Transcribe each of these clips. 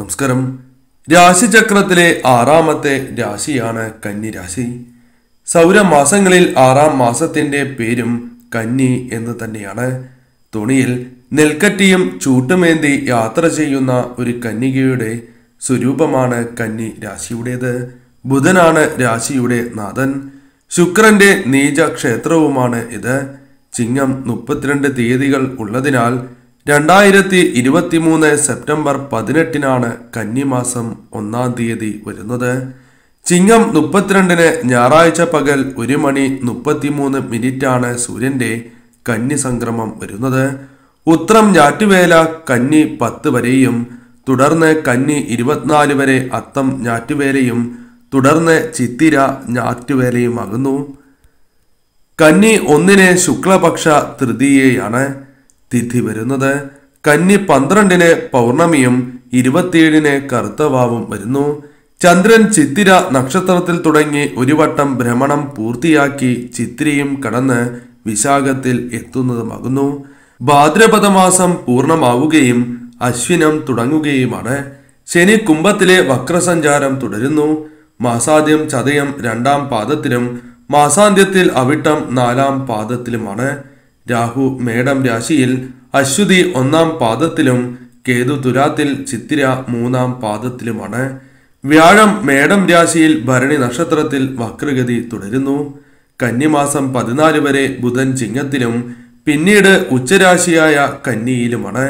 നമസ്കാരം രാശിചക്രത്തിലെ ആറാമത്തെ രാശിയാണ് കന്നി രാശി സൗരമാസങ്ങളിൽ ആറാം മാസത്തിന്റെ പേരും കന്നി എന്ന് തന്നെയാണ് തുണിയിൽ നെൽക്കറ്റിയും ചൂട്ടുമേന്തി യാത്ര ചെയ്യുന്ന ഒരു കന്യകയുടെ സ്വരൂപമാണ് കന്നി രാശിയുടേത് ബുധനാണ് രാശിയുടെ നാഥൻ ശുക്രന്റെ നീച ക്ഷേത്രവുമാണ് ഇത് ചിങ്ങം മുപ്പത്തിരണ്ട് തീയതികൾ ഉള്ളതിനാൽ രണ്ടായിരത്തി ഇരുപത്തിമൂന്ന് സെപ്റ്റംബർ പതിനെട്ടിനാണ് കന്നിമാസം ഒന്നാം തീയതി വരുന്നത് ചിങ്ങം മുപ്പത്തിരണ്ടിന് ഞായറാഴ്ച പകൽ ഒരു മണി മുപ്പത്തിമൂന്ന് മിനിറ്റാണ് സൂര്യന്റെ കന്നി സംക്രമം വരുന്നത് ഉത്രം ഞാറ്റുവേല കന്നി പത്ത് വരെയും തുടർന്ന് കന്നി ഇരുപത്തിനാല് വരെ അത്തം ഞാറ്റുവേലയും തുടർന്ന് ചിത്തിര ഞാറ്റുവേലയുമാകുന്നു കന്നി ഒന്നിന് ശുക്ലപക്ഷ തൃതീയയാണ് തിഥി വരുന്നത് കന്നി പന്ത്രണ്ടിന് പൗർണമിയും ഇരുപത്തിയേഴിന് കറുത്തവാവും വരുന്നു ചന്ദ്രൻ ചിത്തിര നക്ഷത്രത്തിൽ തുടങ്ങി ഒരു വട്ടം ഭ്രമണം പൂർത്തിയാക്കി ചിത്തിരയും കടന്ന് വിശാഖത്തിൽ എത്തുന്നതുമാകുന്നു ഭാദ്രപദ മാസം പൂർണ്ണമാവുകയും അശ്വിനം തുടങ്ങുകയുമാണ് ശനി കുംഭത്തിലെ വക്രസഞ്ചാരം തുടരുന്നു മാസാദ്യം ചതയം രണ്ടാം പാദത്തിലും മാസാന്ത്യത്തിൽ അവിട്ടം നാലാം പാദത്തിലുമാണ് രാഹു മേടം രാശിയിൽ അശ്വതി ഒന്നാം പാദത്തിലും കേതു തുലാത്തിൽ ചിത്തിര മൂന്നാം പാദത്തിലുമാണ് വ്യാഴം മേടം രാശിയിൽ ഭരണി നക്ഷത്രത്തിൽ വക്രഗതി തുടരുന്നു കന്നിമാസം പതിനാല് വരെ ബുധൻ ചിങ്ങത്തിലും പിന്നീട് ഉച്ചരാശിയായ കന്നിയിലുമാണ്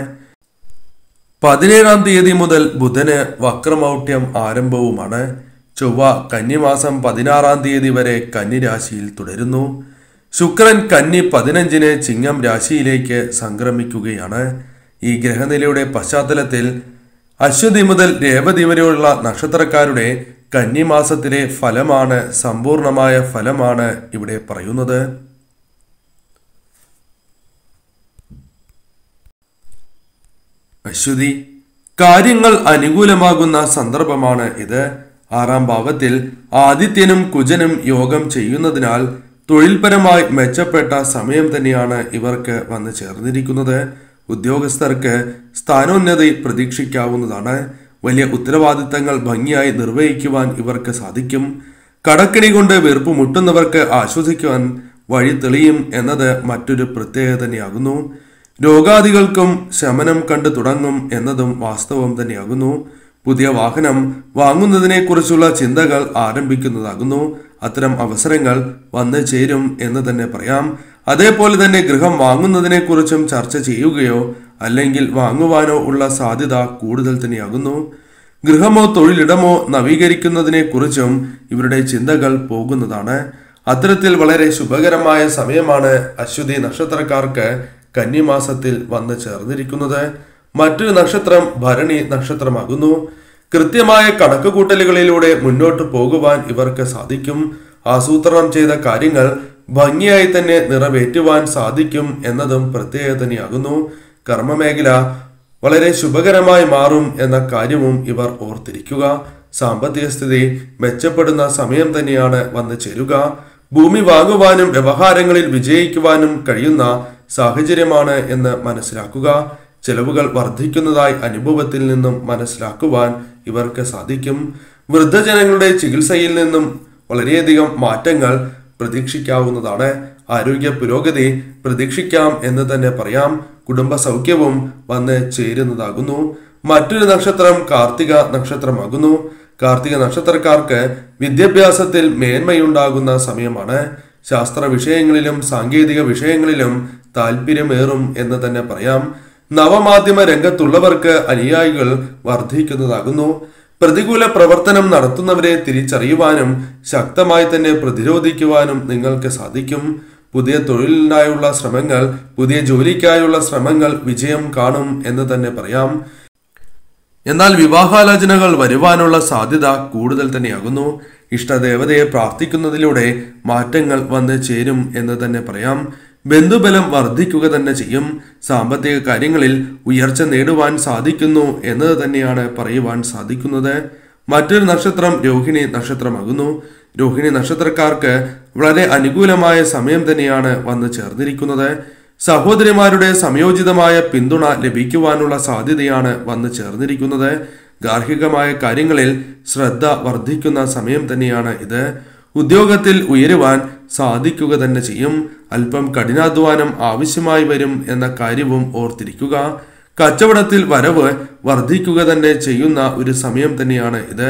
പതിനേഴാം തീയതി മുതൽ ബുധന് വക്രമൗഢ്യം ആരംഭവുമാണ് ചൊവ്വ കന്നിമാസം പതിനാറാം തീയതി വരെ കന്നിരാശിയിൽ തുടരുന്നു ശുക്രൻ കന്നി പതിനഞ്ചിന് ചിങ്ങം രാശിയിലേക്ക് സംക്രമിക്കുകയാണ് ഈ ഗ്രഹനിലയുടെ പശ്ചാത്തലത്തിൽ അശ്വതി മുതൽ രേവതി വരെയുള്ള നക്ഷത്രക്കാരുടെ കന്നിമാസത്തിലെ ഫലമാണ് സമ്പൂർണമായ ഫലമാണ് ഇവിടെ പറയുന്നത് അശ്വതി കാര്യങ്ങൾ അനുകൂലമാകുന്ന സന്ദർഭമാണ് ഇത് ആറാം ഭാവത്തിൽ ആദിത്യനും കുജനും യോഗം ചെയ്യുന്നതിനാൽ തൊഴിൽപരമായി മെച്ചപ്പെട്ട സമയം തന്നെയാണ് ഇവർക്ക് വന്നു ചേർന്നിരിക്കുന്നത് ഉദ്യോഗസ്ഥർക്ക് സ്ഥാനോന്നതി പ്രതീക്ഷിക്കാവുന്നതാണ് വലിയ ഉത്തരവാദിത്തങ്ങൾ ഭംഗിയായി നിർവഹിക്കുവാൻ ഇവർക്ക് സാധിക്കും കടക്കിണി കൊണ്ട് വീർപ്പ് മുട്ടുന്നവർക്ക് ആശ്വസിക്കുവാൻ വഴി തെളിയും എന്നത് മറ്റൊരു പ്രത്യേകത തന്നെയാകുന്നു രോഗാദികൾക്കും ശമനം കണ്ടു തുടങ്ങും എന്നതും വാസ്തവം തന്നെയാകുന്നു പുതിയ വാഹനം വാങ്ങുന്നതിനെക്കുറിച്ചുള്ള ചിന്തകൾ ആരംഭിക്കുന്നതാകുന്നു അത്തരം അവസരങ്ങൾ വന്നു ചേരും എന്ന് തന്നെ പറയാം അതേപോലെ തന്നെ ഗൃഹം വാങ്ങുന്നതിനെക്കുറിച്ചും ചർച്ച ചെയ്യുകയോ അല്ലെങ്കിൽ വാങ്ങുവാനോ ഉള്ള സാധ്യത കൂടുതൽ തന്നെയാകുന്നു ഗൃഹമോ തൊഴിലിടമോ നവീകരിക്കുന്നതിനെക്കുറിച്ചും ഇവരുടെ ചിന്തകൾ പോകുന്നതാണ് അത്തരത്തിൽ വളരെ ശുഭകരമായ സമയമാണ് അശ്വതി നക്ഷത്രക്കാർക്ക് കന്നിമാസത്തിൽ വന്നു ചേർന്നിരിക്കുന്നത് മറ്റൊരു നക്ഷത്രം ഭരണി നക്ഷത്രമാകുന്നു കൃത്യമായ കണക്കുകൂട്ടലുകളിലൂടെ മുന്നോട്ട് പോകുവാൻ ഇവർക്ക് സാധിക്കും ആസൂത്രണം ചെയ്ത കാര്യങ്ങൾ ഭംഗിയായി തന്നെ നിറവേറ്റുവാൻ സാധിക്കും എന്നതും പ്രത്യേകത തന്നെയാകുന്നു കർമ്മമേഖല വളരെ ശുഭകരമായി മാറും എന്ന കാര്യവും ഇവർ ഓർത്തിരിക്കുക സാമ്പത്തിക സ്ഥിതി മെച്ചപ്പെടുന്ന സമയം തന്നെയാണ് വന്നു ചേരുക ഭൂമി വാങ്ങുവാനും വ്യവഹാരങ്ങളിൽ വിജയിക്കുവാനും കഴിയുന്ന സാഹചര്യമാണ് എന്ന് മനസ്സിലാക്കുക ചെലവുകൾ വർദ്ധിക്കുന്നതായി അനുഭവത്തിൽ നിന്നും മനസ്സിലാക്കുവാൻ ഇവർക്ക് സാധിക്കും വൃദ്ധജനങ്ങളുടെ ചികിത്സയിൽ നിന്നും വളരെയധികം മാറ്റങ്ങൾ പ്രതീക്ഷിക്കാവുന്നതാണ് ആരോഗ്യ പുരോഗതി പ്രതീക്ഷിക്കാം എന്ന് തന്നെ പറയാം കുടുംബ സൗഖ്യവും വന്ന് ചേരുന്നതാകുന്നു മറ്റൊരു നക്ഷത്രം കാർത്തിക നക്ഷത്രമാകുന്നു കാർത്തിക നക്ഷത്രക്കാർക്ക് വിദ്യാഭ്യാസത്തിൽ മേന്മയുണ്ടാകുന്ന സമയമാണ് ശാസ്ത്ര വിഷയങ്ങളിലും സാങ്കേതിക വിഷയങ്ങളിലും താല്പര്യമേറും എന്ന് തന്നെ പറയാം നവമാധ്യമ രംഗത്തുള്ളവർക്ക് അനുയായികൾ വർദ്ധിക്കുന്നതാകുന്നു പ്രതികൂല പ്രവർത്തനം നടത്തുന്നവരെ തിരിച്ചറിയുവാനും ശക്തമായി തന്നെ പ്രതിരോധിക്കുവാനും നിങ്ങൾക്ക് സാധിക്കും പുതിയ തൊഴിലിനായുള്ള ശ്രമങ്ങൾ പുതിയ ജോലിക്കായുള്ള ശ്രമങ്ങൾ വിജയം കാണും എന്ന് തന്നെ പറയാം എന്നാൽ വിവാഹാലോചനകൾ വരുവാനുള്ള സാധ്യത കൂടുതൽ തന്നെയാകുന്നു ഇഷ്ടദേവതയെ പ്രാർത്ഥിക്കുന്നതിലൂടെ മാറ്റങ്ങൾ വന്ന് ചേരും എന്ന് തന്നെ പറയാം ബന്ധുബലം വർദ്ധിക്കുക തന്നെ ചെയ്യും സാമ്പത്തിക കാര്യങ്ങളിൽ ഉയർച്ച നേടുവാൻ സാധിക്കുന്നു എന്നത് തന്നെയാണ് പറയുവാൻ സാധിക്കുന്നത് മറ്റൊരു നക്ഷത്രം രോഹിണി നക്ഷത്രമാകുന്നു രോഹിണി നക്ഷത്രക്കാർക്ക് വളരെ അനുകൂലമായ സമയം തന്നെയാണ് വന്നു ചേർന്നിരിക്കുന്നത് സഹോദരിമാരുടെ സംയോജിതമായ പിന്തുണ ലഭിക്കുവാനുള്ള സാധ്യതയാണ് വന്നു ചേർന്നിരിക്കുന്നത് ഗാർഹികമായ കാര്യങ്ങളിൽ ശ്രദ്ധ വർദ്ധിക്കുന്ന സമയം തന്നെയാണ് ഇത് ഉദ്യോഗത്തിൽ ഉയരുവാൻ സാധിക്കുക തന്നെ ചെയ്യും അല്പം കഠിനാധ്വാനം ആവശ്യമായി വരും എന്ന കാര്യവും ഓർത്തിരിക്കുക കച്ചവടത്തിൽ വരവ് വർദ്ധിക്കുക തന്നെ ചെയ്യുന്ന ഒരു സമയം തന്നെയാണ് ഇത്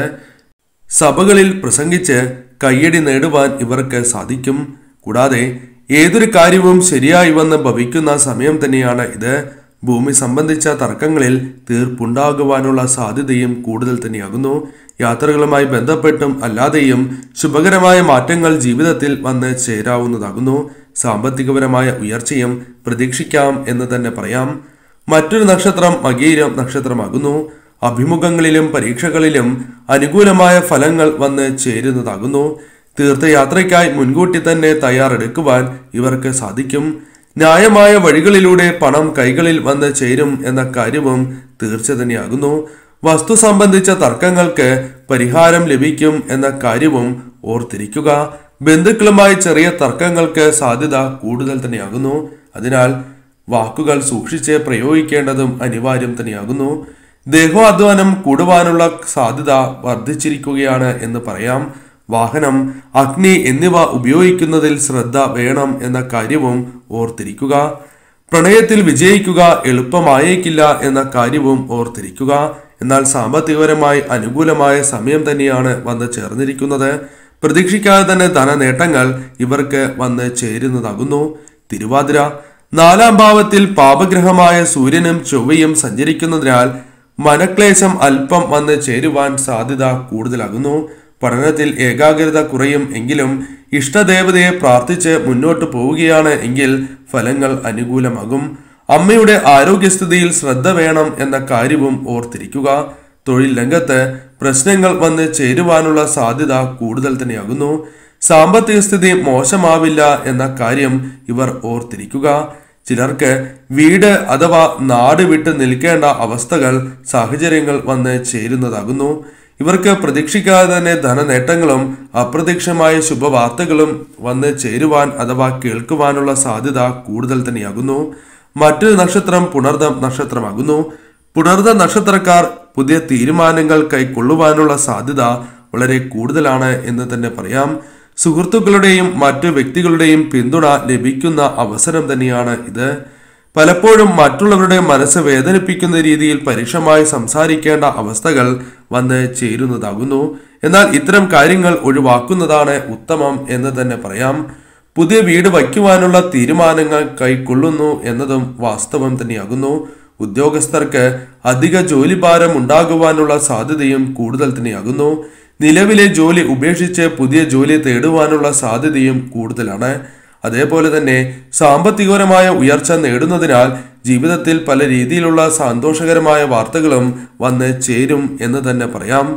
സഭകളിൽ പ്രസംഗിച്ച് കയ്യടി നേടുവാൻ ഇവർക്ക് സാധിക്കും കൂടാതെ ഏതൊരു കാര്യവും ശരിയായി വന്ന് ഭവിക്കുന്ന സമയം തന്നെയാണ് ഇത് ഭൂമി സംബന്ധിച്ച തർക്കങ്ങളിൽ തീർപ്പുണ്ടാകുവാനുള്ള സാധ്യതയും കൂടുതൽ തന്നെയാകുന്നു യാത്രകളുമായി ബന്ധപ്പെട്ടും അല്ലാതെയും ശുഭകരമായ മാറ്റങ്ങൾ ജീവിതത്തിൽ വന്ന് ചേരാവുന്നതാകുന്നു സാമ്പത്തികപരമായ ഉയർച്ചയും പ്രതീക്ഷിക്കാം എന്ന് തന്നെ പറയാം മറ്റൊരു നക്ഷത്രം മകീരം നക്ഷത്രമാകുന്നു അഭിമുഖങ്ങളിലും പരീക്ഷകളിലും അനുകൂലമായ ഫലങ്ങൾ വന്ന് ചേരുന്നതാകുന്നു തീർത്ഥയാത്രയ്ക്കായി മുൻകൂട്ടി തന്നെ തയ്യാറെടുക്കുവാൻ ഇവർക്ക് സാധിക്കും ന്യായമായ വഴികളിലൂടെ പണം കൈകളിൽ വന്ന് ചേരും എന്ന കാര്യവും തീർച്ച തന്നെയാകുന്നു വസ്തു സംബന്ധിച്ച തർക്കങ്ങൾക്ക് പരിഹാരം ലഭിക്കും എന്ന കാര്യവും ഓർത്തിരിക്കുക ബന്ധുക്കളുമായി ചെറിയ തർക്കങ്ങൾക്ക് സാധ്യത കൂടുതൽ തന്നെയാകുന്നു അതിനാൽ വാക്കുകൾ സൂക്ഷിച്ച് പ്രയോഗിക്കേണ്ടതും അനിവാര്യം തന്നെയാകുന്നു ദേഹോധ്വാനം കൂടുവാനുള്ള സാധ്യത വർദ്ധിച്ചിരിക്കുകയാണ് എന്ന് പറയാം വാഹനം അഗ്നി എന്നിവ ഉപയോഗിക്കുന്നതിൽ ശ്രദ്ധ വേണം എന്ന കാര്യവും ഓർത്തിരിക്കുക പ്രണയത്തിൽ വിജയിക്കുക എളുപ്പമായേക്കില്ല എന്ന കാര്യവും ഓർത്തിരിക്കുക എന്നാൽ സാമ്പത്തികപരമായി അനുകൂലമായ സമയം തന്നെയാണ് വന്ന് ചേർന്നിരിക്കുന്നത് പ്രതീക്ഷിക്കാതെ തന്നെ ധന നേട്ടങ്ങൾ ഇവർക്ക് വന്ന് ചേരുന്നതാകുന്നു തിരുവാതിര നാലാം ഭാവത്തിൽ പാപഗ്രഹമായ സൂര്യനും ചൊവ്വയും സഞ്ചരിക്കുന്നതിനാൽ മനക്ലേശം അല്പം വന്ന് ചേരുവാൻ സാധ്യത കൂടുതലാകുന്നു പഠനത്തിൽ ഏകാഗ്രത കുറയും എങ്കിലും ഇഷ്ടദേവതയെ പ്രാർത്ഥിച്ച് മുന്നോട്ട് പോവുകയാണ് എങ്കിൽ ഫലങ്ങൾ അനുകൂലമാകും അമ്മയുടെ ആരോഗ്യസ്ഥിതിയിൽ ശ്രദ്ധ വേണം എന്ന കാര്യവും ഓർത്തിരിക്കുക തൊഴിൽ രംഗത്ത് പ്രശ്നങ്ങൾ വന്ന് ചേരുവാനുള്ള സാധ്യത കൂടുതൽ തന്നെയാകുന്നു സാമ്പത്തിക സ്ഥിതി മോശമാവില്ല എന്ന കാര്യം ഇവർ ഓർത്തിരിക്കുക ചിലർക്ക് വീട് അഥവാ നാട് വിട്ട് നിൽക്കേണ്ട അവസ്ഥകൾ സാഹചര്യങ്ങൾ വന്ന് ചേരുന്നതാകുന്നു ഇവർക്ക് പ്രതീക്ഷിക്കാതെ തന്നെ ധനനേട്ടങ്ങളും അപ്രത്യക്ഷമായ ശുഭവാർത്തകളും വന്ന് ചേരുവാൻ അഥവാ കേൾക്കുവാനുള്ള സാധ്യത കൂടുതൽ തന്നെയാകുന്നു മറ്റൊരു നക്ഷത്രം പുണർദം നക്ഷത്രമാകുന്നു പുണർദ നക്ഷത്രക്കാർ പുതിയ തീരുമാനങ്ങൾ കൈക്കൊള്ളുവാനുള്ള സാധ്യത വളരെ കൂടുതലാണ് എന്ന് തന്നെ പറയാം സുഹൃത്തുക്കളുടെയും മറ്റു വ്യക്തികളുടെയും പിന്തുണ ലഭിക്കുന്ന അവസരം തന്നെയാണ് ഇത് പലപ്പോഴും മറ്റുള്ളവരുടെ മനസ്സ് വേദനിപ്പിക്കുന്ന രീതിയിൽ പരുഷമായി സംസാരിക്കേണ്ട അവസ്ഥകൾ വന്ന് ചേരുന്നതാകുന്നു എന്നാൽ ഇത്തരം കാര്യങ്ങൾ ഒഴിവാക്കുന്നതാണ് ഉത്തമം എന്ന് തന്നെ പറയാം പുതിയ വീട് വയ്ക്കുവാനുള്ള തീരുമാനങ്ങൾ കൈക്കൊള്ളുന്നു എന്നതും വാസ്തവം തന്നെയാകുന്നു ഉദ്യോഗസ്ഥർക്ക് അധിക ജോലിഭാരം ഉണ്ടാകുവാനുള്ള സാധ്യതയും കൂടുതൽ തന്നെയാകുന്നു നിലവിലെ ജോലി ഉപേക്ഷിച്ച് പുതിയ ജോലി തേടുവാനുള്ള സാധ്യതയും കൂടുതലാണ് അതേപോലെ തന്നെ സാമ്പത്തികപരമായ ഉയർച്ച നേടുന്നതിനാൽ ജീവിതത്തിൽ പല രീതിയിലുള്ള സന്തോഷകരമായ വാർത്തകളും വന്ന് ചേരും എന്ന് തന്നെ പറയാം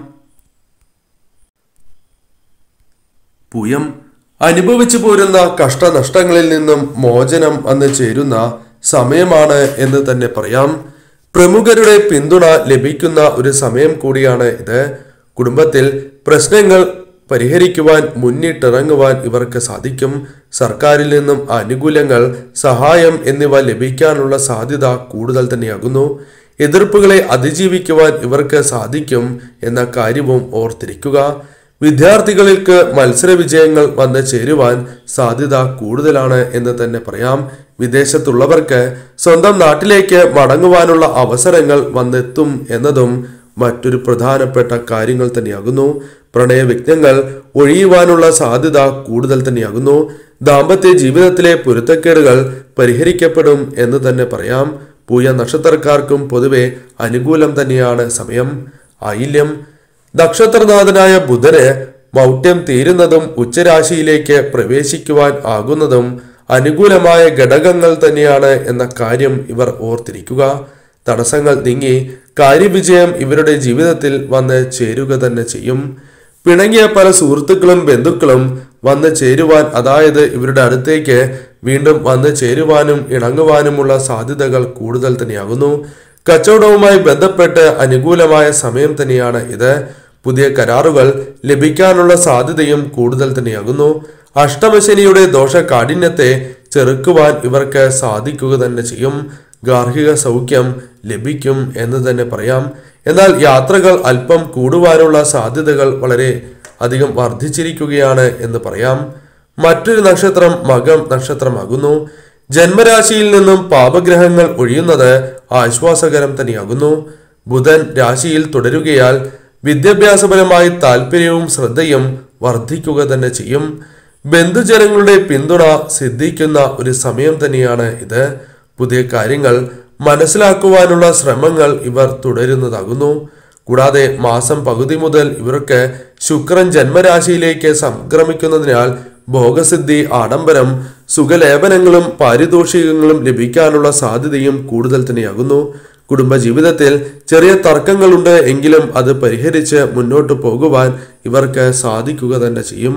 പൂയം അനുഭവിച്ചു പോരുന്ന കഷ്ടനഷ്ടങ്ങളിൽ നിന്നും മോചനം അന്ന് ചേരുന്ന സമയമാണ് എന്ന് തന്നെ പറയാം പ്രമുഖരുടെ പിന്തുണ ലഭിക്കുന്ന ഒരു സമയം കൂടിയാണ് ഇത് കുടുംബത്തിൽ പ്രശ്നങ്ങൾ പരിഹരിക്കുവാൻ മുന്നിട്ടിറങ്ങുവാൻ ഇവർക്ക് സാധിക്കും സർക്കാരിൽ നിന്നും ആനുകൂല്യങ്ങൾ സഹായം എന്നിവ ലഭിക്കാനുള്ള സാധ്യത കൂടുതൽ തന്നെയാകുന്നു എതിർപ്പുകളെ അതിജീവിക്കുവാൻ ഇവർക്ക് സാധിക്കും എന്ന കാര്യവും ഓർത്തിരിക്കുക വിദ്യാർത്ഥികൾക്ക് മത്സര വിജയങ്ങൾ വന്ന് ചേരുവാൻ സാധ്യത കൂടുതലാണ് എന്ന് തന്നെ പറയാം വിദേശത്തുള്ളവർക്ക് സ്വന്തം നാട്ടിലേക്ക് മടങ്ങുവാനുള്ള അവസരങ്ങൾ വന്നെത്തും എന്നതും മറ്റൊരു പ്രധാനപ്പെട്ട കാര്യങ്ങൾ തന്നെയാകുന്നു പ്രണയവിഘ്നങ്ങൾ ഒഴിയുവാനുള്ള സാധ്യത കൂടുതൽ തന്നെയാകുന്നു ദാമ്പത്യ ജീവിതത്തിലെ പൊരുത്തക്കേടുകൾ പരിഹരിക്കപ്പെടും എന്ന് തന്നെ പറയാം പൂയ നക്ഷത്രക്കാർക്കും പൊതുവെ അനുകൂലം തന്നെയാണ് സമയം ആയില്യം നക്ഷത്രനാഥനായ ബുധന് മൗഢ്യം തീരുന്നതും ഉച്ചരാശിയിലേക്ക് പ്രവേശിക്കുവാൻ ആകുന്നതും അനുകൂലമായ ഘടകങ്ങൾ തന്നെയാണ് എന്ന കാര്യം ഇവർ ഓർത്തിരിക്കുക തടസ്സങ്ങൾ നീങ്ങി കാര്യവിജയം ഇവരുടെ ജീവിതത്തിൽ വന്ന് ചേരുക തന്നെ ചെയ്യും പിണങ്ങിയ പല സുഹൃത്തുക്കളും ബന്ധുക്കളും വന്ന് ചേരുവാൻ അതായത് ഇവരുടെ അടുത്തേക്ക് വീണ്ടും വന്ന് ചേരുവാനും ഇണങ്ങുവാനുമുള്ള സാധ്യതകൾ കൂടുതൽ തന്നെയാകുന്നു കച്ചവടവുമായി ബന്ധപ്പെട്ട് അനുകൂലമായ സമയം തന്നെയാണ് ഇത് പുതിയ കരാറുകൾ ലഭിക്കാനുള്ള സാധ്യതയും കൂടുതൽ തന്നെയാകുന്നു അഷ്ടമശനിയുടെ ദോഷ കാഠിന്യത്തെ ചെറുക്കുവാൻ ഇവർക്ക് സാധിക്കുക തന്നെ ചെയ്യും ഗാർഹിക സൗഖ്യം ലഭിക്കും എന്ന് തന്നെ പറയാം എന്നാൽ യാത്രകൾ അല്പം കൂടുവാനുള്ള സാധ്യതകൾ വളരെ അധികം വർദ്ധിച്ചിരിക്കുകയാണ് എന്ന് പറയാം മറ്റൊരു നക്ഷത്രം മകം നക്ഷത്രമാകുന്നു ജന്മരാശിയിൽ നിന്നും പാപഗ്രഹങ്ങൾ ഒഴിയുന്നത് ആശ്വാസകരം തന്നെയാകുന്നു ബുധൻ രാശിയിൽ തുടരുകയാൽ വിദ്യാഭ്യാസപരമായി താല്പര്യവും ശ്രദ്ധയും വർദ്ധിക്കുക തന്നെ ചെയ്യും ബന്ധുജനങ്ങളുടെ പിന്തുണ സിദ്ധിക്കുന്ന ഒരു സമയം തന്നെയാണ് ഇത് പുതിയ കാര്യങ്ങൾ മനസ്സിലാക്കുവാനുള്ള ശ്രമങ്ങൾ ഇവർ തുടരുന്നതാകുന്നു കൂടാതെ മാസം പകുതി മുതൽ ഇവർക്ക് ശുക്രൻ ജന്മരാശിയിലേക്ക് സംക്രമിക്കുന്നതിനാൽ ഭോഗസിദ്ധി ആഡംബരം സുഖലേപനങ്ങളും പാരിതോഷികങ്ങളും ലഭിക്കാനുള്ള സാധ്യതയും കൂടുതൽ തന്നെയാകുന്നു കുടുംബജീവിതത്തിൽ ചെറിയ തർക്കങ്ങളുണ്ട് എങ്കിലും അത് പരിഹരിച്ച് മുന്നോട്ട് പോകുവാൻ ഇവർക്ക് സാധിക്കുക തന്നെ ചെയ്യും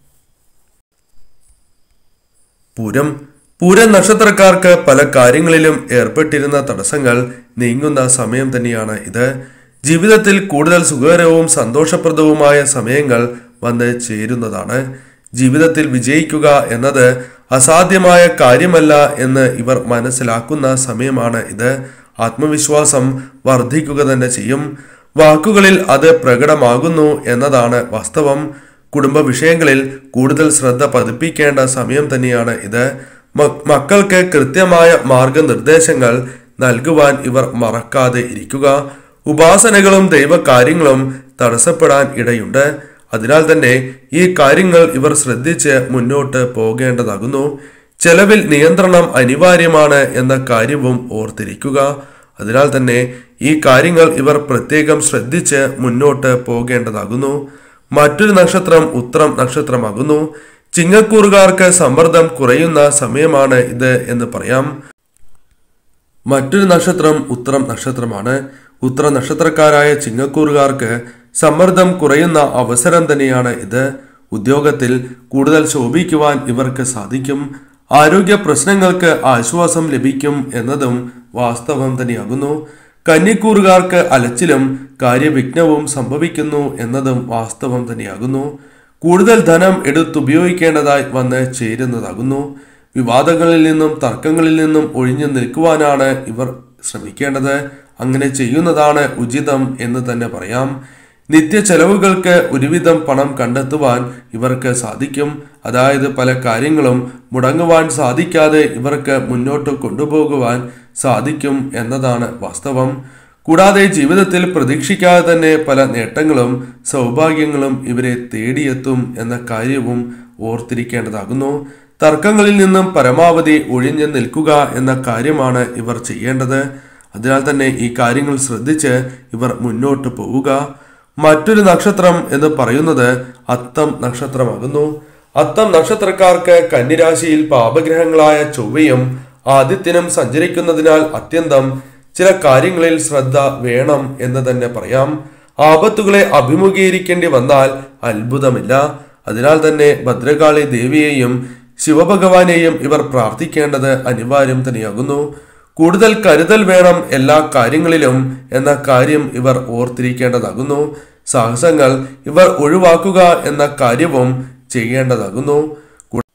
പൂരം പൂരം നക്ഷത്രക്കാർക്ക് പല കാര്യങ്ങളിലും ഏർപ്പെട്ടിരുന്ന തടസ്സങ്ങൾ നീങ്ങുന്ന സമയം തന്നെയാണ് ഇത് ജീവിതത്തിൽ കൂടുതൽ സുഖകരവും സന്തോഷപ്രദവുമായ സമയങ്ങൾ വന്ന് ചേരുന്നതാണ് ജീവിതത്തിൽ വിജയിക്കുക എന്നത് അസാധ്യമായ കാര്യമല്ല എന്ന് ഇവർ മനസ്സിലാക്കുന്ന സമയമാണ് ഇത് ആത്മവിശ്വാസം വർദ്ധിക്കുക തന്നെ ചെയ്യും വാക്കുകളിൽ അത് പ്രകടമാകുന്നു എന്നതാണ് വാസ്തവം കുടുംബ വിഷയങ്ങളിൽ കൂടുതൽ ശ്രദ്ധ പതിപ്പിക്കേണ്ട സമയം തന്നെയാണ് ഇത് മ- മക്കൾക്ക് കൃത്യമായ മാർഗനിർദ്ദേശങ്ങൾ നൽകുവാൻ ഇവർ മറക്കാതെ ഇരിക്കുക ഉപാസനകളും ദൈവകാര്യങ്ങളും തടസ്സപ്പെടാൻ ഇടയുണ്ട് അതിനാൽ തന്നെ ഈ കാര്യങ്ങൾ ഇവർ ശ്രദ്ധിച്ച് മുന്നോട്ട് പോകേണ്ടതാകുന്നു ചെലവിൽ നിയന്ത്രണം അനിവാര്യമാണ് എന്ന കാര്യവും ഓർത്തിരിക്കുക അതിനാൽ തന്നെ ഈ കാര്യങ്ങൾ ഇവർ പ്രത്യേകം ശ്രദ്ധിച്ച് മുന്നോട്ട് പോകേണ്ടതാകുന്നു മറ്റൊരു നക്ഷത്രം ഉത്രം നക്ഷത്രമാകുന്നു ചിങ്ങക്കൂറുകാർക്ക് സമ്മർദ്ദം കുറയുന്ന സമയമാണ് ഇത് എന്ന് പറയാം മറ്റൊരു നക്ഷത്രം ഉത്രം നക്ഷത്രമാണ് ഉത്തര നക്ഷത്രക്കാരായ ചിങ്ങക്കൂറുകാർക്ക് സമ്മർദ്ദം കുറയുന്ന അവസരം തന്നെയാണ് ഇത് ഉദ്യോഗത്തിൽ കൂടുതൽ ശോഭിക്കുവാൻ ഇവർക്ക് സാധിക്കും ആരോഗ്യ പ്രശ്നങ്ങൾക്ക് ആശ്വാസം ലഭിക്കും എന്നതും വാസ്തവം തന്നെയാകുന്നു കന്നിക്കൂറുകാർക്ക് അലച്ചിലും കാര്യവിഘ്നവും സംഭവിക്കുന്നു എന്നതും വാസ്തവം തന്നെയാകുന്നു കൂടുതൽ ധനം എടുത്തുപയോഗിക്കേണ്ടതായി വന്ന് ചേരുന്നതാകുന്നു വിവാദങ്ങളിൽ നിന്നും തർക്കങ്ങളിൽ നിന്നും ഒഴിഞ്ഞു നിൽക്കുവാനാണ് ഇവർ ശ്രമിക്കേണ്ടത് അങ്ങനെ ചെയ്യുന്നതാണ് ഉചിതം എന്ന് തന്നെ പറയാം നിത്യ ചെലവുകൾക്ക് ഒരുവിധം പണം കണ്ടെത്തുവാൻ ഇവർക്ക് സാധിക്കും അതായത് പല കാര്യങ്ങളും മുടങ്ങുവാൻ സാധിക്കാതെ ഇവർക്ക് മുന്നോട്ട് കൊണ്ടുപോകുവാൻ സാധിക്കും എന്നതാണ് വാസ്തവം കൂടാതെ ജീവിതത്തിൽ പ്രതീക്ഷിക്കാതെ തന്നെ പല നേട്ടങ്ങളും സൗഭാഗ്യങ്ങളും ഇവരെ തേടിയെത്തും എന്ന കാര്യവും ഓർത്തിരിക്കേണ്ടതാകുന്നു തർക്കങ്ങളിൽ നിന്നും പരമാവധി ഒഴിഞ്ഞു നിൽക്കുക എന്ന കാര്യമാണ് ഇവർ ചെയ്യേണ്ടത് അതിനാൽ തന്നെ ഈ കാര്യങ്ങൾ ശ്രദ്ധിച്ച് ഇവർ മുന്നോട്ട് പോവുക മറ്റൊരു നക്ഷത്രം എന്ന് പറയുന്നത് അത്തം നക്ഷത്രമാകുന്നു അത്തം നക്ഷത്രക്കാർക്ക് കന്നിരാശിയിൽ പാപഗ്രഹങ്ങളായ ചൊവ്വയും ആദിത്യനും സഞ്ചരിക്കുന്നതിനാൽ അത്യന്തം ചില കാര്യങ്ങളിൽ ശ്രദ്ധ വേണം എന്ന് തന്നെ പറയാം ആപത്തുകളെ അഭിമുഖീകരിക്കേണ്ടി വന്നാൽ അത്ഭുതമില്ല അതിനാൽ തന്നെ ഭദ്രകാളി ദേവിയെയും ശിവഭഗവാനെയും ഇവർ പ്രാർത്ഥിക്കേണ്ടത് അനിവാര്യം തന്നെയാകുന്നു കൂടുതൽ കരുതൽ വേണം എല്ലാ കാര്യങ്ങളിലും എന്ന കാര്യം ഇവർ ഓർത്തിരിക്കേണ്ടതാകുന്നു സാഹസങ്ങൾ ഇവർ ഒഴിവാക്കുക എന്ന കാര്യവും ചെയ്യേണ്ടതാകുന്നു കൂ-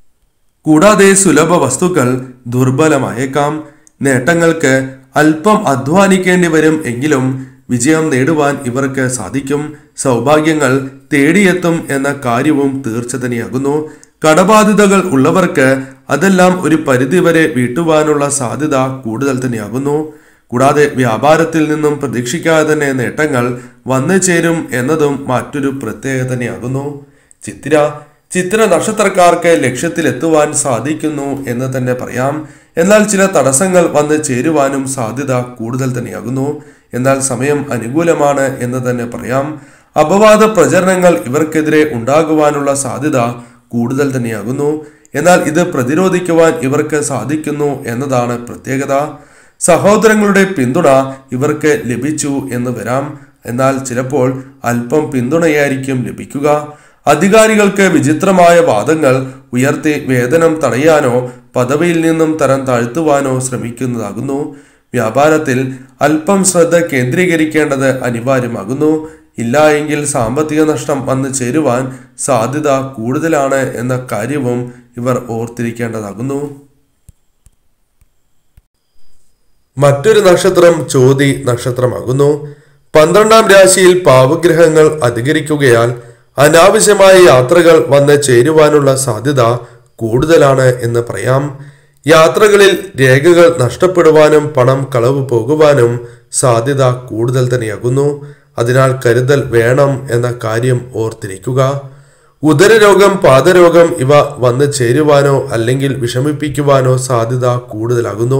കൂടാതെ സുലഭ വസ്തുക്കൾ ദുർബലമായേക്കാം നേട്ടങ്ങൾക്ക് അല്പം അധ്വാനിക്കേണ്ടി വരും എങ്കിലും വിജയം നേടുവാൻ ഇവർക്ക് സാധിക്കും സൗഭാഗ്യങ്ങൾ തേടിയെത്തും എന്ന കാര്യവും തീർച്ച തന്നെയാകുന്നു കടബാധ്യതകൾ ഉള്ളവർക്ക് അതെല്ലാം ഒരു പരിധിവരെ വീട്ടുവാനുള്ള സാധ്യത കൂടുതൽ തന്നെയാകുന്നു കൂടാതെ വ്യാപാരത്തിൽ നിന്നും പ്രതീക്ഷിക്കാതെ തന്നെ നേട്ടങ്ങൾ വന്നു ചേരും എന്നതും മറ്റൊരു പ്രത്യേകത തന്നെയാകുന്നു ചിത്തിര ചിത്ര നക്ഷത്രക്കാർക്ക് ലക്ഷ്യത്തിലെത്തുവാൻ സാധിക്കുന്നു എന്ന് തന്നെ പറയാം എന്നാൽ ചില തടസ്സങ്ങൾ വന്ന് ചേരുവാനും സാധ്യത കൂടുതൽ തന്നെയാകുന്നു എന്നാൽ സമയം അനുകൂലമാണ് എന്ന് തന്നെ പറയാം അപവാദ പ്രചരണങ്ങൾ ഇവർക്കെതിരെ ഉണ്ടാകുവാനുള്ള സാധ്യത കൂടുതൽ തന്നെയാകുന്നു എന്നാൽ ഇത് പ്രതിരോധിക്കുവാൻ ഇവർക്ക് സാധിക്കുന്നു എന്നതാണ് പ്രത്യേകത സഹോദരങ്ങളുടെ പിന്തുണ ഇവർക്ക് ലഭിച്ചു എന്ന് വരാം എന്നാൽ ചിലപ്പോൾ അല്പം പിന്തുണയായിരിക്കും ലഭിക്കുക അധികാരികൾക്ക് വിചിത്രമായ വാദങ്ങൾ ഉയർത്തി വേതനം തടയാനോ പദവിയിൽ നിന്നും തരം താഴ്ത്തുവാനോ ശ്രമിക്കുന്നതാകുന്നു വ്യാപാരത്തിൽ അല്പം ശ്രദ്ധ കേന്ദ്രീകരിക്കേണ്ടത് അനിവാര്യമാകുന്നു ഇല്ല എങ്കിൽ സാമ്പത്തിക നഷ്ടം വന്നു ചേരുവാൻ സാധ്യത കൂടുതലാണ് എന്ന കാര്യവും ഇവർ ഓർത്തിരിക്കേണ്ടതാകുന്നു മറ്റൊരു നക്ഷത്രം ചോതി നക്ഷത്രമാകുന്നു പന്ത്രണ്ടാം രാശിയിൽ പാവഗ്രഹങ്ങൾ അധികരിക്കുകയാൽ അനാവശ്യമായ യാത്രകൾ വന്ന് ചേരുവാനുള്ള സാധ്യത കൂടുതലാണ് എന്ന് പറയാം യാത്രകളിൽ രേഖകൾ നഷ്ടപ്പെടുവാനും പണം കളവ് പോകുവാനും സാധ്യത കൂടുതൽ തന്നെയാകുന്നു അതിനാൽ കരുതൽ വേണം എന്ന കാര്യം ഓർത്തിരിക്കുക ഉദരരോഗം പാദരോഗം ഇവ വന്ന് ചേരുവാനോ അല്ലെങ്കിൽ വിഷമിപ്പിക്കുവാനോ സാധ്യത കൂടുതലാകുന്നു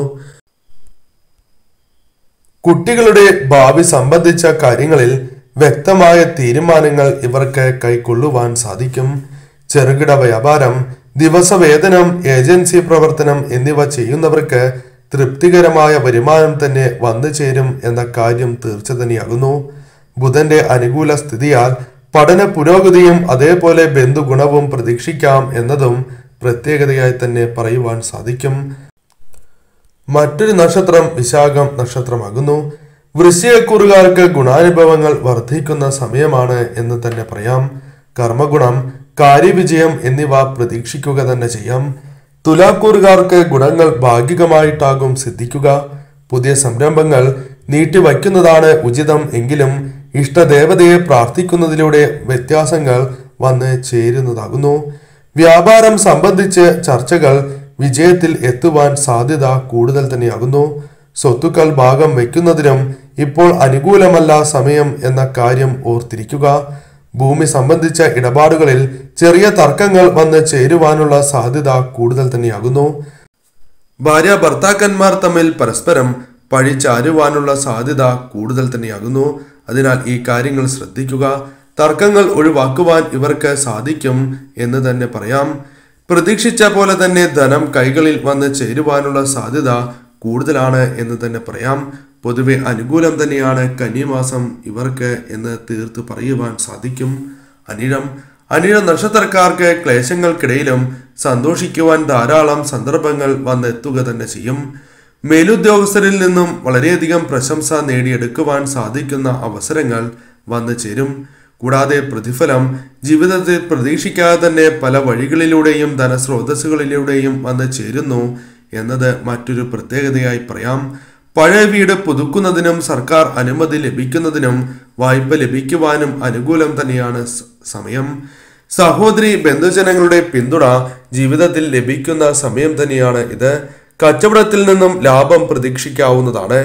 കുട്ടികളുടെ ഭാവി സംബന്ധിച്ച കാര്യങ്ങളിൽ വ്യക്തമായ തീരുമാനങ്ങൾ ഇവർക്ക് കൈക്കൊള്ളുവാൻ സാധിക്കും ചെറുകിട വ്യാപാരം ദിവസവേതനം ഏജൻസി പ്രവർത്തനം എന്നിവ ചെയ്യുന്നവർക്ക് തൃപ്തികരമായ വരുമാനം തന്നെ വന്നു ചേരും എന്ന കാര്യം തീർച്ച തന്നെയാകുന്നു ബുധന്റെ അനുകൂല സ്ഥിതിയാൽ പഠന പുരോഗതിയും അതേപോലെ ബന്ധുഗുണവും പ്രതീക്ഷിക്കാം എന്നതും പ്രത്യേകതയായി തന്നെ പറയുവാൻ സാധിക്കും മറ്റൊരു നക്ഷത്രം വിശാഖം നക്ഷത്രമാകുന്നു വൃശ്ചികക്കുറുകാർക്ക് ഗുണാനുഭവങ്ങൾ വർദ്ധിക്കുന്ന സമയമാണ് എന്ന് തന്നെ പറയാം കർമ്മഗുണം കാര്യവിജയം എന്നിവ പ്രതീക്ഷിക്കുക തന്നെ ചെയ്യാം തുലാക്കൂറുകാർക്ക് ഗുണങ്ങൾ ഭാഗികമായിട്ടാകും സിദ്ധിക്കുക പുതിയ സംരംഭങ്ങൾ നീട്ടിവയ്ക്കുന്നതാണ് ഉചിതം എങ്കിലും ഇഷ്ടദേവതയെ പ്രാർത്ഥിക്കുന്നതിലൂടെ വ്യത്യാസങ്ങൾ വന്ന് ചേരുന്നതാകുന്നു വ്യാപാരം സംബന്ധിച്ച് ചർച്ചകൾ വിജയത്തിൽ എത്തുവാൻ സാധ്യത കൂടുതൽ തന്നെയാകുന്നു സ്വത്തുക്കൾ ഭാഗം വയ്ക്കുന്നതിനും ഇപ്പോൾ അനുകൂലമല്ല സമയം എന്ന കാര്യം ഓർത്തിരിക്കുക ഭൂമി സംബന്ധിച്ച ഇടപാടുകളിൽ ചെറിയ തർക്കങ്ങൾ വന്ന് ചേരുവാനുള്ള സാധ്യത കൂടുതൽ തന്നെയാകുന്നു ഭാര്യ ഭർത്താക്കന്മാർ തമ്മിൽ പരസ്പരം പഴി ചാരുവാനുള്ള സാധ്യത കൂടുതൽ തന്നെയാകുന്നു അതിനാൽ ഈ കാര്യങ്ങൾ ശ്രദ്ധിക്കുക തർക്കങ്ങൾ ഒഴിവാക്കുവാൻ ഇവർക്ക് സാധിക്കും എന്ന് തന്നെ പറയാം പ്രതീക്ഷിച്ച പോലെ തന്നെ ധനം കൈകളിൽ വന്ന് ചേരുവാനുള്ള സാധ്യത കൂടുതലാണ് എന്ന് തന്നെ പറയാം പൊതുവെ അനുകൂലം തന്നെയാണ് കന്നിമാസം ഇവർക്ക് എന്ന് തീർത്ത് പറയുവാൻ സാധിക്കും അനിഴം അനിഴ നക്ഷത്രക്കാർക്ക് ക്ലേശങ്ങൾക്കിടയിലും സന്തോഷിക്കുവാൻ ധാരാളം സന്ദർഭങ്ങൾ വന്നെത്തുക തന്നെ ചെയ്യും മേലുദ്യോഗസ്ഥരിൽ നിന്നും വളരെയധികം പ്രശംസ നേടിയെടുക്കുവാൻ സാധിക്കുന്ന അവസരങ്ങൾ വന്നു ചേരും കൂടാതെ പ്രതിഫലം ജീവിതത്തിൽ പ്രതീക്ഷിക്കാതെ തന്നെ പല വഴികളിലൂടെയും ധനസ്രോതസ്സുകളിലൂടെയും വന്നു ചേരുന്നു എന്നത് മറ്റൊരു പ്രത്യേകതയായി പറയാം പഴയ വീട് പുതുക്കുന്നതിനും സർക്കാർ അനുമതി ലഭിക്കുന്നതിനും വായ്പ ലഭിക്കുവാനും അനുകൂലം തന്നെയാണ് സ- സമയം സഹോദരി ബന്ധുജനങ്ങളുടെ പിന്തുണ ജീവിതത്തിൽ ലഭിക്കുന്ന സമയം തന്നെയാണ് ഇത് കച്ചവടത്തിൽ നിന്നും ലാഭം പ്രതീക്ഷിക്കാവുന്നതാണ്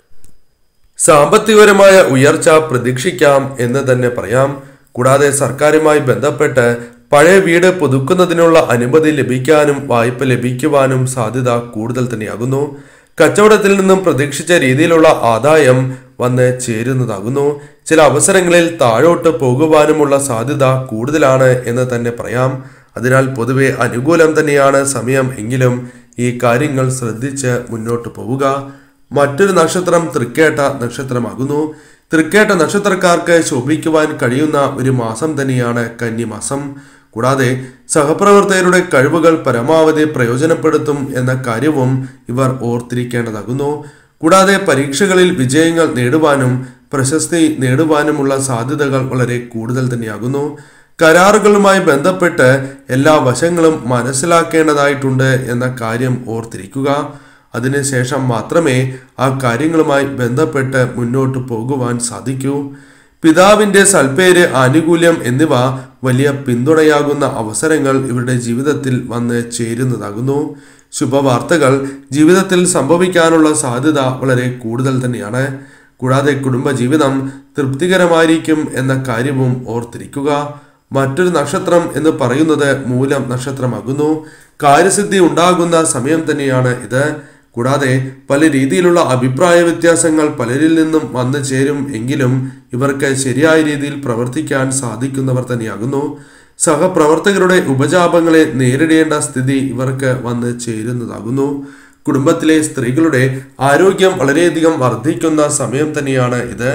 സാമ്പത്തികപരമായ ഉയർച്ച പ്രതീക്ഷിക്കാം എന്ന് തന്നെ പറയാം കൂടാതെ സർക്കാരുമായി ബന്ധപ്പെട്ട് പഴയ വീട് പുതുക്കുന്നതിനുള്ള അനുമതി ലഭിക്കാനും വായ്പ ലഭിക്കുവാനും സാധ്യത കൂടുതൽ തന്നെയാകുന്നു കച്ചവടത്തിൽ നിന്നും പ്രതീക്ഷിച്ച രീതിയിലുള്ള ആദായം വന്ന് ചേരുന്നതാകുന്നു ചില അവസരങ്ങളിൽ താഴോട്ട് പോകുവാനുമുള്ള സാധ്യത കൂടുതലാണ് എന്ന് തന്നെ പറയാം അതിനാൽ പൊതുവെ അനുകൂലം തന്നെയാണ് സമയം എങ്കിലും ഈ കാര്യങ്ങൾ ശ്രദ്ധിച്ച് മുന്നോട്ട് പോവുക മറ്റൊരു നക്ഷത്രം തൃക്കേട്ട നക്ഷത്രമാകുന്നു തൃക്കേട്ട നക്ഷത്രക്കാർക്ക് ശോഭിക്കുവാൻ കഴിയുന്ന ഒരു മാസം തന്നെയാണ് കന്നിമാസം കൂടാതെ സഹപ്രവർത്തകരുടെ കഴിവുകൾ പരമാവധി പ്രയോജനപ്പെടുത്തും എന്ന കാര്യവും ഇവർ ഓർത്തിരിക്കേണ്ടതാകുന്നു കൂടാതെ പരീക്ഷകളിൽ വിജയങ്ങൾ നേടുവാനും പ്രശസ്തി നേടുവാനുമുള്ള സാധ്യതകൾ വളരെ കൂടുതൽ തന്നെയാകുന്നു കരാറുകളുമായി ബന്ധപ്പെട്ട് എല്ലാ വശങ്ങളും മനസ്സിലാക്കേണ്ടതായിട്ടുണ്ട് എന്ന കാര്യം ഓർത്തിരിക്കുക അതിനുശേഷം മാത്രമേ ആ കാര്യങ്ങളുമായി ബന്ധപ്പെട്ട് മുന്നോട്ട് പോകുവാൻ സാധിക്കൂ പിതാവിന്റെ സൽപ്പേര് ആനുകൂല്യം എന്നിവ വലിയ പിന്തുണയാകുന്ന അവസരങ്ങൾ ഇവരുടെ ജീവിതത്തിൽ വന്ന് ചേരുന്നതാകുന്നു ശുഭവാർത്തകൾ ജീവിതത്തിൽ സംഭവിക്കാനുള്ള സാധ്യത വളരെ കൂടുതൽ തന്നെയാണ് കൂടാതെ കുടുംബജീവിതം തൃപ്തികരമായിരിക്കും എന്ന കാര്യവും ഓർത്തിരിക്കുക മറ്റൊരു നക്ഷത്രം എന്ന് പറയുന്നത് മൂലം നക്ഷത്രമാകുന്നു കാര്യസിദ്ധി ഉണ്ടാകുന്ന സമയം തന്നെയാണ് ഇത് കൂടാതെ പല രീതിയിലുള്ള അഭിപ്രായ വ്യത്യാസങ്ങൾ പലരിൽ നിന്നും വന്നു ചേരും എങ്കിലും ഇവർക്ക് ശരിയായ രീതിയിൽ പ്രവർത്തിക്കാൻ സാധിക്കുന്നവർ തന്നെയാകുന്നു സഹപ്രവർത്തകരുടെ ഉപജാപങ്ങളെ നേരിടേണ്ട സ്ഥിതി ഇവർക്ക് വന്ന് ചേരുന്നതാകുന്നു കുടുംബത്തിലെ സ്ത്രീകളുടെ ആരോഗ്യം വളരെയധികം വർദ്ധിക്കുന്ന സമയം തന്നെയാണ് ഇത്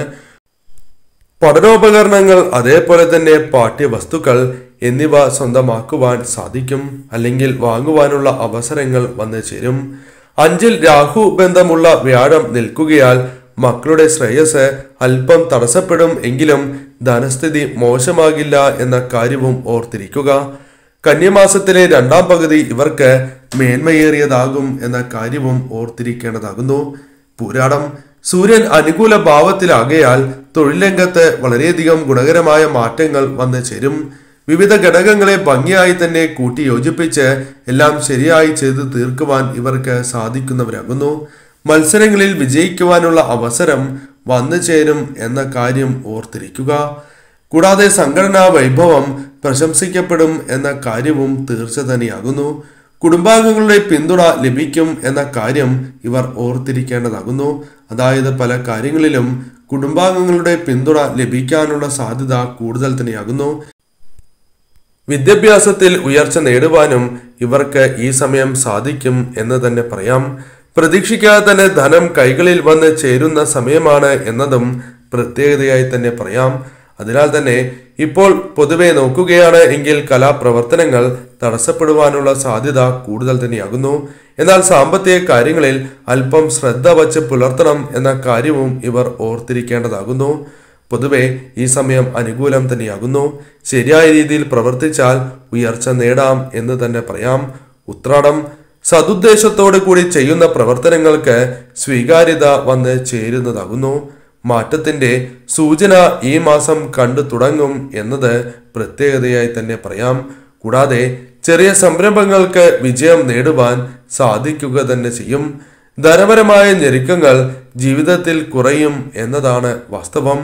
പഠനോപകരണങ്ങൾ അതേപോലെ തന്നെ പാഠ്യവസ്തുക്കൾ എന്നിവ സ്വന്തമാക്കുവാൻ സാധിക്കും അല്ലെങ്കിൽ വാങ്ങുവാനുള്ള അവസരങ്ങൾ വന്നു ചേരും അഞ്ചിൽ രാഹു ബന്ധമുള്ള വ്യാഴം നിൽക്കുകയാൽ മക്കളുടെ ശ്രേയസ് അല്പം തടസ്സപ്പെടും എങ്കിലും ധനസ്ഥിതി മോശമാകില്ല എന്ന കാര്യവും ഓർത്തിരിക്കുക കന്യമാസത്തിലെ രണ്ടാം പകുതി ഇവർക്ക് മേന്മയേറിയതാകും എന്ന കാര്യവും ഓർത്തിരിക്കേണ്ടതാകുന്നു പൂരാടം സൂര്യൻ അനുകൂല ഭാവത്തിലാകയാൽ തൊഴിൽ രംഗത്ത് വളരെയധികം ഗുണകരമായ മാറ്റങ്ങൾ വന്നു ചേരും വിവിധ ഘടകങ്ങളെ ഭംഗിയായി തന്നെ കൂട്ടി യോജിപ്പിച്ച് എല്ലാം ശരിയായി ചെയ്തു തീർക്കുവാൻ ഇവർക്ക് സാധിക്കുന്നവരാകുന്നു മത്സരങ്ങളിൽ വിജയിക്കുവാനുള്ള അവസരം വന്നു ചേരും എന്ന കാര്യം ഓർത്തിരിക്കുക കൂടാതെ സംഘടനാ വൈഭവം പ്രശംസിക്കപ്പെടും എന്ന കാര്യവും തീർച്ച തന്നെയാകുന്നു കുടുംബാംഗങ്ങളുടെ പിന്തുണ ലഭിക്കും എന്ന കാര്യം ഇവർ ഓർത്തിരിക്കേണ്ടതാകുന്നു അതായത് പല കാര്യങ്ങളിലും കുടുംബാംഗങ്ങളുടെ പിന്തുണ ലഭിക്കാനുള്ള സാധ്യത കൂടുതൽ തന്നെയാകുന്നു വിദ്യാഭ്യാസത്തിൽ ഉയർച്ച നേടുവാനും ഇവർക്ക് ഈ സമയം സാധിക്കും എന്ന് തന്നെ പറയാം പ്രതീക്ഷിക്കാതെ തന്നെ ധനം കൈകളിൽ വന്ന് ചേരുന്ന സമയമാണ് എന്നതും പ്രത്യേകതയായി തന്നെ പറയാം അതിനാൽ തന്നെ ഇപ്പോൾ പൊതുവെ നോക്കുകയാണ് എങ്കിൽ കലാപ്രവർത്തനങ്ങൾ തടസ്സപ്പെടുവാനുള്ള സാധ്യത കൂടുതൽ തന്നെയാകുന്നു എന്നാൽ സാമ്പത്തിക കാര്യങ്ങളിൽ അല്പം ശ്രദ്ധ വച്ച് പുലർത്തണം എന്ന കാര്യവും ഇവർ ഓർത്തിരിക്കേണ്ടതാകുന്നു പൊതുവെ ഈ സമയം അനുകൂലം തന്നെയാകുന്നു ശരിയായ രീതിയിൽ പ്രവർത്തിച്ചാൽ ഉയർച്ച നേടാം എന്ന് തന്നെ പറയാം ഉത്രാടം സതുദ്ദേശത്തോടു കൂടി ചെയ്യുന്ന പ്രവർത്തനങ്ങൾക്ക് സ്വീകാര്യത വന്ന് ചേരുന്നതാകുന്നു മാറ്റത്തിന്റെ സൂചന ഈ മാസം കണ്ടു തുടങ്ങും എന്നത് പ്രത്യേകതയായി തന്നെ പറയാം കൂടാതെ ചെറിയ സംരംഭങ്ങൾക്ക് വിജയം നേടുവാൻ സാധിക്കുക തന്നെ ചെയ്യും ധനപരമായ ഞെരുക്കങ്ങൾ ജീവിതത്തിൽ കുറയും എന്നതാണ് വാസ്തവം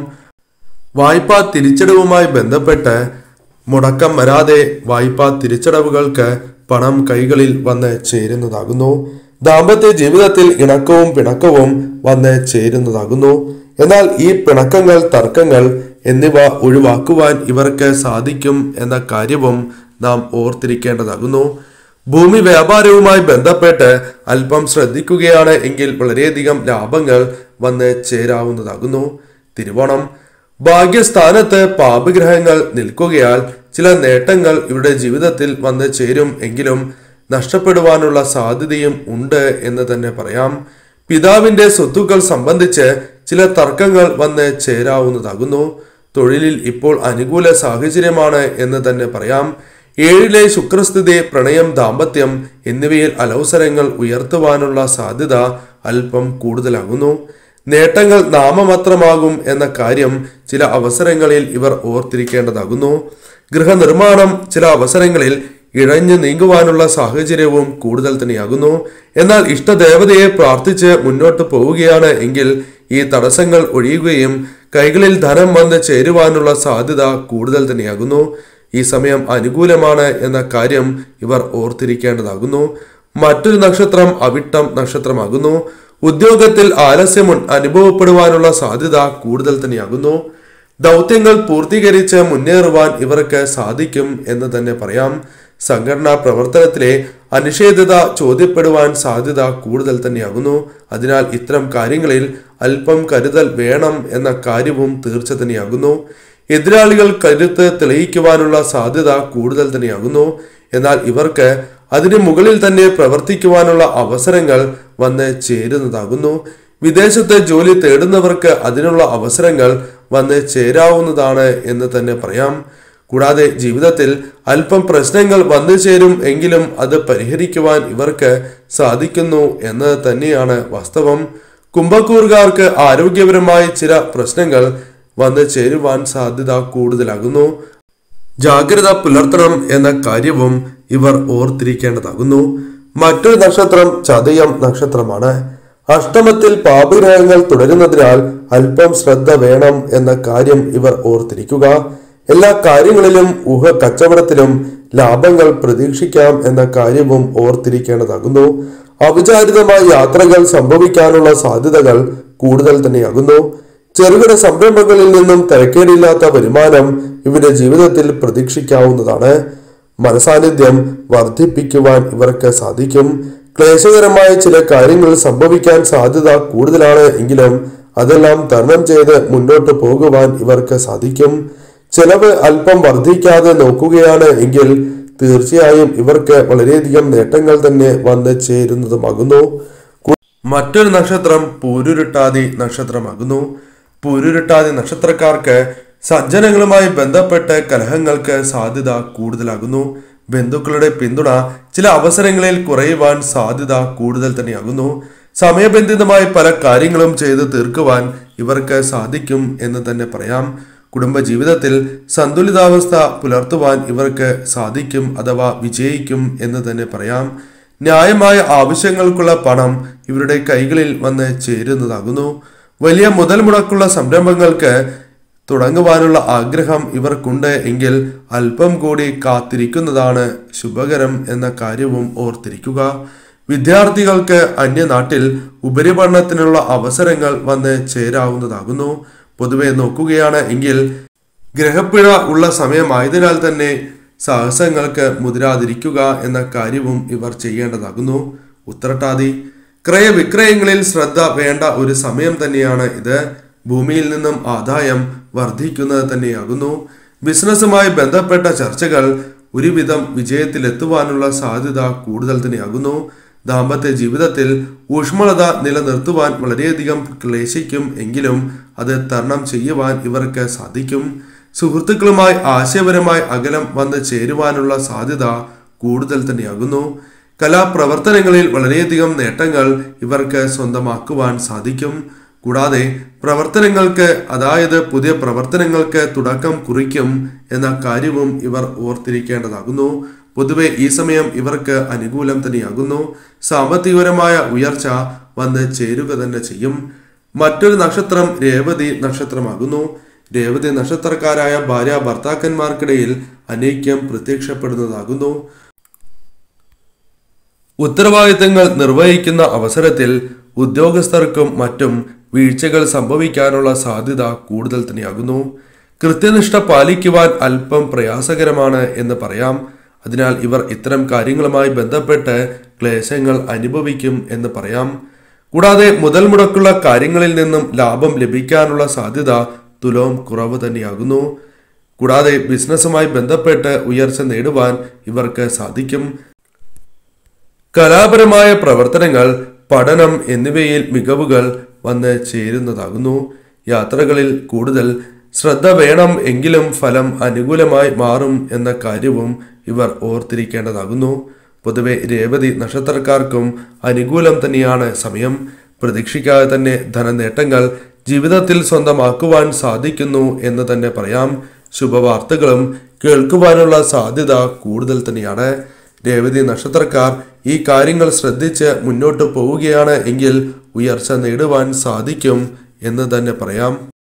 വായ്പാ തിരിച്ചടവുമായി ബന്ധപ്പെട്ട് മുടക്കം വരാതെ വായ്പാ തിരിച്ചടവുകൾക്ക് പണം കൈകളിൽ വന്ന് ചേരുന്നതാകുന്നു ദാമ്പത്യ ജീവിതത്തിൽ ഇണക്കവും പിണക്കവും വന്ന് ചേരുന്നതാകുന്നു എന്നാൽ ഈ പിണക്കങ്ങൾ തർക്കങ്ങൾ എന്നിവ ഒഴിവാക്കുവാൻ ഇവർക്ക് സാധിക്കും എന്ന കാര്യവും നാം ഓർത്തിരിക്കേണ്ടതാകുന്നു ഭൂമി വ്യാപാരവുമായി ബന്ധപ്പെട്ട് അല്പം ശ്രദ്ധിക്കുകയാണ് എങ്കിൽ വളരെയധികം ലാഭങ്ങൾ വന്ന് ചേരാവുന്നതാകുന്നു തിരുവോണം ഭാഗ്യസ്ഥാനത്ത് പാപഗ്രഹങ്ങൾ നിൽക്കുകയാൽ ചില നേട്ടങ്ങൾ ഇവരുടെ ജീവിതത്തിൽ വന്ന് ചേരും എങ്കിലും നഷ്ടപ്പെടുവാനുള്ള സാധ്യതയും ഉണ്ട് എന്ന് തന്നെ പറയാം പിതാവിന്റെ സ്വത്തുക്കൾ സംബന്ധിച്ച് ചില തർക്കങ്ങൾ വന്ന് ചേരാവുന്നതാകുന്നു തൊഴിലിൽ ഇപ്പോൾ അനുകൂല സാഹചര്യമാണ് എന്ന് തന്നെ പറയാം ഏഴിലെ ശുക്രസ്ഥിതി പ്രണയം ദാമ്പത്യം എന്നിവയിൽ അലവസരങ്ങൾ ഉയർത്തുവാനുള്ള സാധ്യത അല്പം കൂടുതലാകുന്നു നേട്ടങ്ങൾ നാമമാത്രമാകും എന്ന കാര്യം ചില അവസരങ്ങളിൽ ഇവർ ഓർത്തിരിക്കേണ്ടതാകുന്നു ഗൃഹനിർമ്മാണം ചില അവസരങ്ങളിൽ ഇഴഞ്ഞു നീങ്ങുവാനുള്ള സാഹചര്യവും കൂടുതൽ തന്നെയാകുന്നു എന്നാൽ ഇഷ്ടദേവതയെ പ്രാർത്ഥിച്ച് മുന്നോട്ട് പോവുകയാണ് എങ്കിൽ ഈ തടസ്സങ്ങൾ ഒഴിയുകയും കൈകളിൽ ധനം വന്ന് ചേരുവാനുള്ള സാധ്യത കൂടുതൽ തന്നെയാകുന്നു ഈ സമയം അനുകൂലമാണ് എന്ന കാര്യം ഇവർ ഓർത്തിരിക്കേണ്ടതാകുന്നു മറ്റൊരു നക്ഷത്രം അവിട്ടം നക്ഷത്രമാകുന്നു ഉദ്യോഗത്തിൽ ആലസ്യം അനുഭവപ്പെടുവാനുള്ള സാധ്യത കൂടുതൽ തന്നെയാകുന്നു ദൗത്യങ്ങൾ പൂർത്തീകരിച്ച് മുന്നേറുവാൻ ഇവർക്ക് സാധിക്കും എന്ന് തന്നെ പറയാം സംഘടനാ പ്രവർത്തനത്തിലെ അനിഷേധത ചോദ്യപ്പെടുവാൻ സാധ്യത കൂടുതൽ തന്നെയാകുന്നു അതിനാൽ ഇത്തരം കാര്യങ്ങളിൽ അല്പം കരുതൽ വേണം എന്ന കാര്യവും തീർച്ച തന്നെയാകുന്നു എതിരാളികൾ കരുത്ത് തെളിയിക്കുവാനുള്ള സാധ്യത കൂടുതൽ തന്നെയാകുന്നു എന്നാൽ ഇവർക്ക് അതിന് മുകളിൽ തന്നെ പ്രവർത്തിക്കുവാനുള്ള അവസരങ്ങൾ വന്ന് ചേരുന്നതാകുന്നു വിദേശത്ത് ജോലി തേടുന്നവർക്ക് അതിനുള്ള അവസരങ്ങൾ വന്ന് ചേരാവുന്നതാണ് എന്ന് തന്നെ പറയാം കൂടാതെ ജീവിതത്തിൽ അല്പം പ്രശ്നങ്ങൾ വന്നു ചേരും എങ്കിലും അത് പരിഹരിക്കുവാൻ ഇവർക്ക് സാധിക്കുന്നു എന്നത് തന്നെയാണ് വാസ്തവം കുംഭക്കൂറുകാർക്ക് ആരോഗ്യപരമായി ചില പ്രശ്നങ്ങൾ വന്നു ചേരുവാൻ സാധ്യത കൂടുതലാകുന്നു ജാഗ്രത പുലർത്തണം എന്ന കാര്യവും ഇവർ ഓർത്തിരിക്കേണ്ടതാകുന്നു മറ്റൊരു നക്ഷത്രം ചതയം നക്ഷത്രമാണ് അഷ്ടമത്തിൽ പാപഗ്രഹങ്ങൾ തുടരുന്നതിനാൽ അല്പം ശ്രദ്ധ വേണം എന്ന കാര്യം ഇവർ ഓർത്തിരിക്കുക എല്ലാ കാര്യങ്ങളിലും ഊഹ കച്ചവടത്തിലും ലാഭങ്ങൾ പ്രതീക്ഷിക്കാം എന്ന കാര്യവും ഓർത്തിരിക്കേണ്ടതാകുന്നു അവിചാരിതമായ യാത്രകൾ സംഭവിക്കാനുള്ള സാധ്യതകൾ കൂടുതൽ തന്നെയാകുന്നു ചെറുകിട സംരംഭങ്ങളിൽ നിന്നും തിരക്കേടില്ലാത്ത വരുമാനം ഇവരുടെ ജീവിതത്തിൽ പ്രതീക്ഷിക്കാവുന്നതാണ് മനസാന്നിധ്യം വർദ്ധിപ്പിക്കുവാൻ ഇവർക്ക് സാധിക്കും ക്ലേശകരമായ ചില കാര്യങ്ങൾ സംഭവിക്കാൻ സാധ്യത കൂടുതലാണ് എങ്കിലും അതെല്ലാം തരണം ചെയ്ത് മുന്നോട്ട് പോകുവാൻ ഇവർക്ക് സാധിക്കും ചെലവ് അല്പം വർദ്ധിക്കാതെ നോക്കുകയാണ് എങ്കിൽ തീർച്ചയായും ഇവർക്ക് വളരെയധികം നേട്ടങ്ങൾ തന്നെ വന്ന് ചേരുന്നതുമാകുന്നു മറ്റൊരു നക്ഷത്രം പൂരുരുട്ടാതി നക്ഷത്രമാകുന്നു പൂരുരുട്ടാതി നക്ഷത്രക്കാർക്ക് സജ്ജനങ്ങളുമായി ബന്ധപ്പെട്ട് കലഹങ്ങൾക്ക് സാധ്യത കൂടുതലാകുന്നു ബന്ധുക്കളുടെ പിന്തുണ ചില അവസരങ്ങളിൽ കുറയുവാൻ സാധ്യത കൂടുതൽ തന്നെയാകുന്നു സമയബന്ധിതമായി പല കാര്യങ്ങളും ചെയ്ത് തീർക്കുവാൻ ഇവർക്ക് സാധിക്കും എന്ന് തന്നെ പറയാം കുടുംബജീവിതത്തിൽ സന്തുലിതാവസ്ഥ പുലർത്തുവാൻ ഇവർക്ക് സാധിക്കും അഥവാ വിജയിക്കും എന്ന് തന്നെ പറയാം ന്യായമായ ആവശ്യങ്ങൾക്കുള്ള പണം ഇവരുടെ കൈകളിൽ വന്ന് ചേരുന്നതാകുന്നു വലിയ മുതൽ മുടക്കുള്ള സംരംഭങ്ങൾക്ക് തുടങ്ങുവാനുള്ള ആഗ്രഹം ഇവർക്കുണ്ട് എങ്കിൽ അല്പം കൂടി കാത്തിരിക്കുന്നതാണ് ശുഭകരം എന്ന കാര്യവും ഓർത്തിരിക്കുക വിദ്യാർത്ഥികൾക്ക് അന്യനാട്ടിൽ ഉപരിപഠനത്തിനുള്ള അവസരങ്ങൾ വന്ന് ചേരാവുന്നതാകുന്നു പൊതുവെ നോക്കുകയാണ് എങ്കിൽ ഗ്രഹപ്പിഴ ഉള്ള സമയമായതിനാൽ തന്നെ സാഹസങ്ങൾക്ക് മുതിരാതിരിക്കുക എന്ന കാര്യവും ഇവർ ചെയ്യേണ്ടതാകുന്നു ഉത്രട്ടാതി ക്രയവിക്രയങ്ങളിൽ ശ്രദ്ധ വേണ്ട ഒരു സമയം തന്നെയാണ് ഇത് ഭൂമിയിൽ നിന്നും ആദായം വർദ്ധിക്കുന്നത് തന്നെയാകുന്നു ബിസിനസ്സുമായി ബന്ധപ്പെട്ട ചർച്ചകൾ ഒരുവിധം വിജയത്തിലെത്തുവാനുള്ള സാധ്യത കൂടുതൽ തന്നെയാകുന്നു ദാമ്പത്യ ജീവിതത്തിൽ ഊഷ്മളത നിലനിർത്തുവാൻ വളരെയധികം ക്ലേശിക്കും എങ്കിലും അത് തരണം ചെയ്യുവാൻ ഇവർക്ക് സാധിക്കും സുഹൃത്തുക്കളുമായി ആശയപരമായി അകലം വന്ന് ചേരുവാനുള്ള സാധ്യത കൂടുതൽ തന്നെയാകുന്നു കലാപ്രവർത്തനങ്ങളിൽ വളരെയധികം നേട്ടങ്ങൾ ഇവർക്ക് സ്വന്തമാക്കുവാൻ സാധിക്കും കൂടാതെ പ്രവർത്തനങ്ങൾക്ക് അതായത് പുതിയ പ്രവർത്തനങ്ങൾക്ക് തുടക്കം കുറിക്കും എന്ന കാര്യവും ഇവർ ഓർത്തിരിക്കേണ്ടതാകുന്നു പൊതുവെ ഈ സമയം ഇവർക്ക് അനുകൂലം തന്നെയാകുന്നു സാമ്പത്തികപരമായ ഉയർച്ച വന്ന് ചേരുക തന്നെ ചെയ്യും മറ്റൊരു നക്ഷത്രം രേവതി നക്ഷത്രമാകുന്നു രേവതി നക്ഷത്രക്കാരായ ഭാര്യ ഭർത്താക്കന്മാർക്കിടയിൽ അനൈക്യം പ്രത്യക്ഷപ്പെടുന്നതാകുന്നു ഉത്തരവാദിത്തങ്ങൾ നിർവഹിക്കുന്ന അവസരത്തിൽ ഉദ്യോഗസ്ഥർക്കും മറ്റും വീഴ്ചകൾ സംഭവിക്കാനുള്ള സാധ്യത കൂടുതൽ തന്നെയാകുന്നു കൃത്യനിഷ്ഠ പാലിക്കുവാൻ അല്പം പ്രയാസകരമാണ് എന്ന് പറയാം അതിനാൽ ഇവർ ഇത്തരം കാര്യങ്ങളുമായി ബന്ധപ്പെട്ട് ക്ലേശങ്ങൾ അനുഭവിക്കും എന്ന് പറയാം കൂടാതെ മുതൽ മുടക്കുള്ള കാര്യങ്ങളിൽ നിന്നും ലാഭം ലഭിക്കാനുള്ള സാധ്യത തുലോം കുറവ് തന്നെയാകുന്നു കൂടാതെ ബിസിനസ്സുമായി ബന്ധപ്പെട്ട് ഉയർച്ച നേടുവാൻ ഇവർക്ക് സാധിക്കും കലാപരമായ പ്രവർത്തനങ്ങൾ പഠനം എന്നിവയിൽ മികവുകൾ വന്ന് ചേരുന്നതാകുന്നു യാത്രകളിൽ കൂടുതൽ ശ്രദ്ധ വേണം എങ്കിലും ഫലം അനുകൂലമായി മാറും എന്ന കാര്യവും ഇവർ ഓർത്തിരിക്കേണ്ടതാകുന്നു പൊതുവെ രേവതി നക്ഷത്രക്കാർക്കും അനുകൂലം തന്നെയാണ് സമയം പ്രതീക്ഷിക്കാതെ തന്നെ ധനനേട്ടങ്ങൾ ജീവിതത്തിൽ സ്വന്തമാക്കുവാൻ സാധിക്കുന്നു എന്ന് തന്നെ പറയാം ശുഭവാർത്തകളും കേൾക്കുവാനുള്ള സാധ്യത കൂടുതൽ തന്നെയാണ് രേവതി നക്ഷത്രക്കാർ ഈ കാര്യങ്ങൾ ശ്രദ്ധിച്ച് മുന്നോട്ട് പോവുകയാണ് എങ്കിൽ ഉയർച്ച നേടുവാൻ സാധിക്കും എന്ന് തന്നെ പറയാം